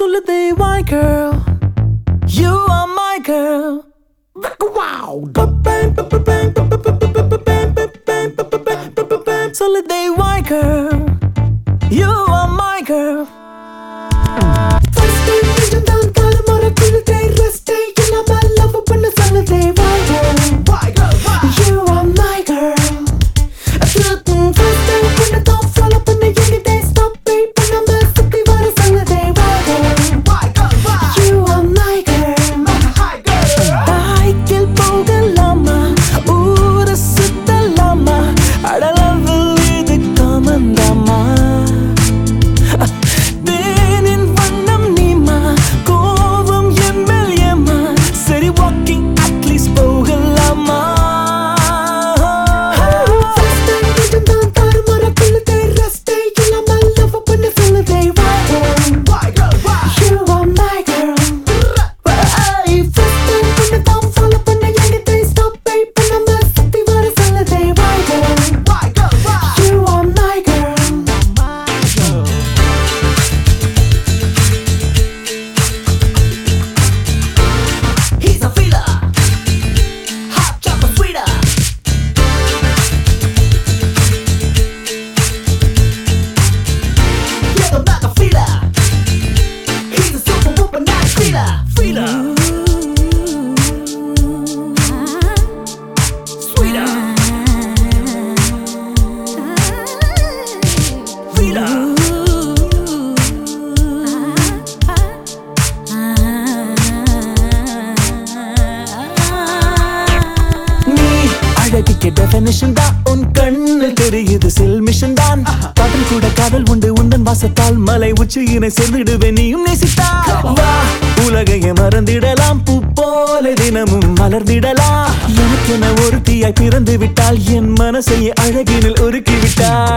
சொல்லுதே why girl you are my girl wow சொல்லுதே why girl you are my girl First day கொஞ்சம் தான் தாறுமாற குழுதே Rest day இல்லாம love பண்ண சொல்லுதே Why girl? You are my girl Mm, First day கொஞ்சம் தான் follow பண்ண எண்ணிட்டே Stop pay பண்ணாம சுத்தி வர சொல்லுதே Why girl? You are my girl தாய்க்கில் போகலாமா ஊர சுத்தலாமா அடலவில் இது காமந்தாமா தேனின் வண்ணம் நீமா கோபம் என் மேல் ஏமா சரி வாக்கிங் அட்லீஸ்ட் போகலாமா First day கொஞ்சம் தான் தாறுமாற குழுதே Rest day இல்லாம love பண்ண சொல்லுதே Why girl? You are my girl Hey, first day கொஞ்சம் தான் follow பண்ண எண்ணிட்டே Stop pay பண்ணாம சுத்தி வர சொல்லுதே Why girl? You are my girl He's a feeler, hot chocolate sweeter. Yeah, the like a feeler. He's a super whooper, not a feeler. Feeler. Sweeter. Feeler. நீ அழகுக்கு definition தான் உன் கண்ணில் தெரியுது செல் மிஷன் தான் காதல் கூட காதல் உண்டு உந்தன் வாசத்தால் மலை உச்சியினை சேர்ந்திடுவேன் நீயும் நேசித்தா வா உலகையே மறந்திடலாம் பூ போல தினமும் மலர்ந்திடலாம் எனக்கென ஒருத்தியாய் பிறந்து விட்டால் என் மனசையே அழகினில் உருக்கி விட்டால்